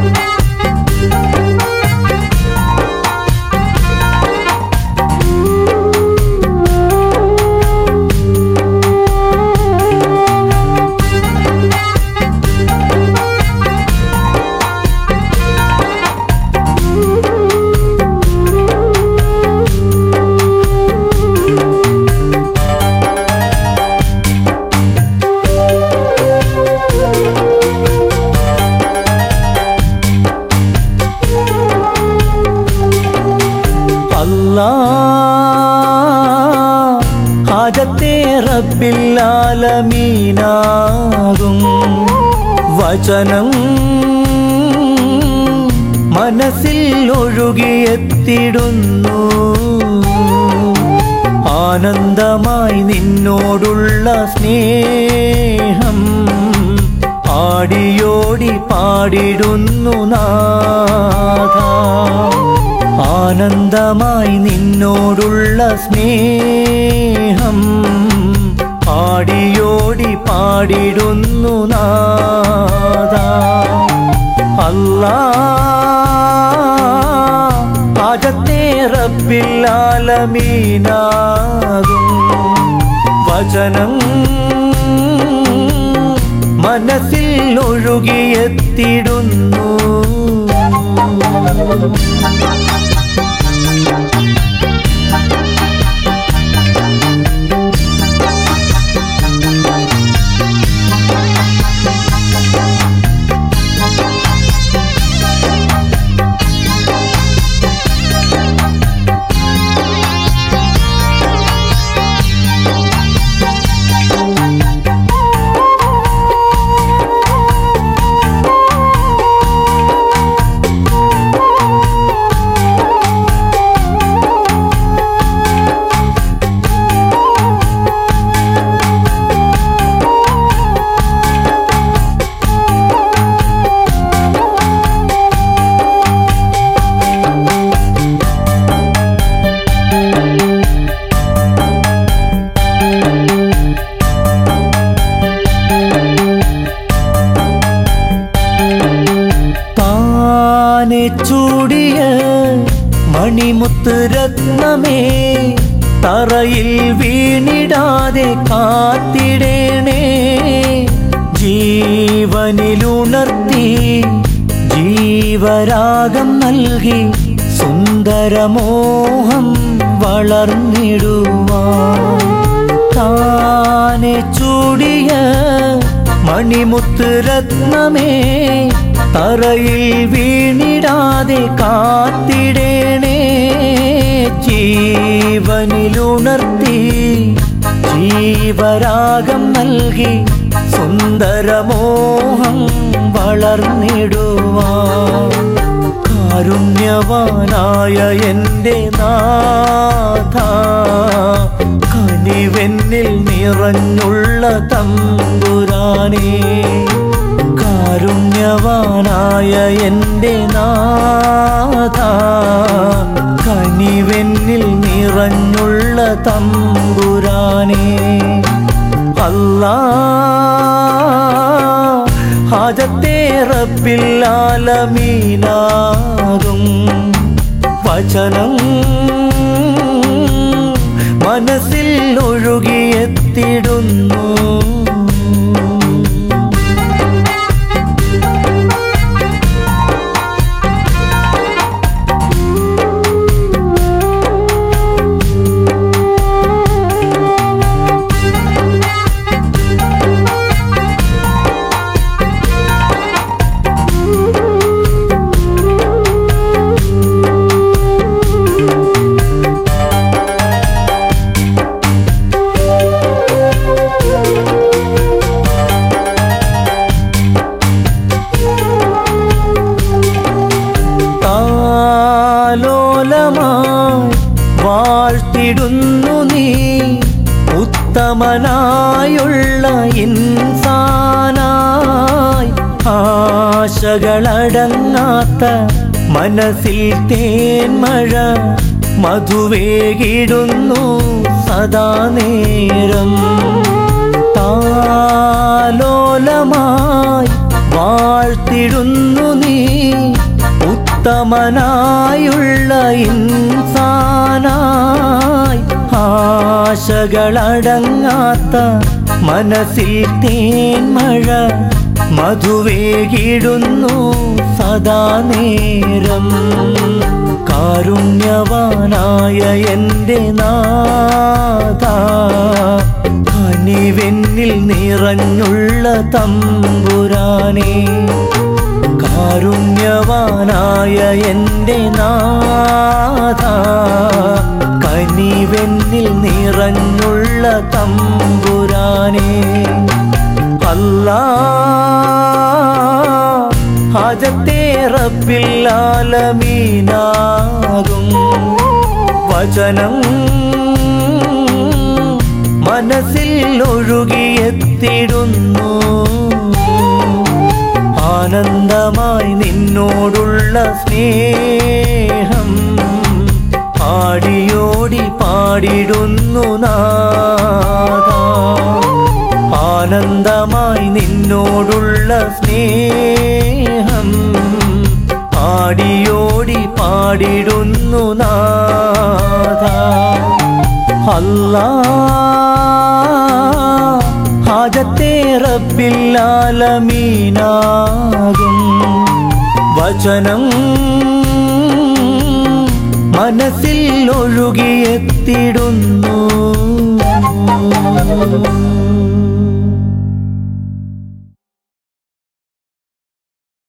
അല്ലാ ഹാജത്തെ റബ്ബില്ലാലമീനാകും വചനം മനസ്സിൽ ഒഴുകിയെത്തിടുന്നു ആനന്ദമായി നിന്നോടുള്ള സ്നേഹം ആടിയോടി പാടിടുന്നു നാഥ ആനന്ദമായി നിന്നോടുള്ള സ്നേഹം ആടിയോടി പാടിടുന്നു നാഥ അല്ലാ ആജത്തെ റബ്ബില്ലാലമീനാകും വചനം മനസ്സിൽ ഒഴുകിയെത്തിടുന്നു താനെ ചൂടിയ മണിമുത്ത് രത്നമേ തറയിൽ വീണിടാതെ കാത്തിടേണേ ജീവനിലുണർത്തി ജീവരാഗം നൽകി സുന്ദരമോഹം വളർന്നിടുവാൻ താനെ ചൂടിയ മണിമുത്ത് രത്നമേ തറയിൽ വീണിടാതെ കാത്തിടേണേ ജീവനിലുണർത്തി ജീവരാഗം നൽകി സുന്ദരമോഹം വളർന്നിടുവാൻ കാരുണ്യവാനായ എൻ്റെ നാഥ കനിവെന്നിൽ നിറഞ്ഞുള്ള തമ്പുരാനേ കാരുണ്യവാനായ എൻ്റെ നാഥ കനിവെന്നിൽ നിറഞ്ഞുള്ള തമ്പുരാനേ അല്ലാ ഹാജത്തെ റബ്ബില്ലാലമീനാകും വചനം മനസ്സിൽ ഒഴുകിയെത്തിടുന്നു താലോലമായി വാഴ്ത്തിടുന്നു നീ ഉത്തമനായുള്ള ഇൻസാനായി ആശകളടങ്ങാത്ത മനസ്സിൽ തേന്മഴ മധുവേകിടുന്നു സദാ നേരം താലോലമായി വാഴ്ത്തിടുന്നു നീ ഉത്തമനായുള്ള ഇൻസാനായി ആശകളടങ്ങാത്ത മനസ്സിൽ തേന്മഴ മധുവേകിടുന്നു സദാ നേരം കാരുണ്യവാനായ എൻ്റെ നാഥ കനിവെന്നിൽ നിറഞ്ഞുള്ള തമ്പുരാനേ കാരുണ്യവാനായ എൻ്റെ നാഥ കനിവെന്നിൽ നിറഞ്ഞുള്ള തമ്പുരാനേ അല്ലാ ഹജത്തെ റബ്ബില്ലാലമീനാകും വചനം മനസ്സിൽ ഒഴുകിയെത്തിടുന്നു ആനന്ദമായി നിന്നോടുള്ള സ്നേഹം ആടിയോടി പാടിടുന്നു നാഥ ആനന്ദമായി നിന്നോടുള്ള സ്നേഹം ആടിയോടി പാടിടുന്നു നാഥ അല്ലാ ഹാജത്തെ റബ്ബില്ലാലമീനാകും വചനം മനസ്സിൽ ഒഴുകിയെത്തിടുന്നു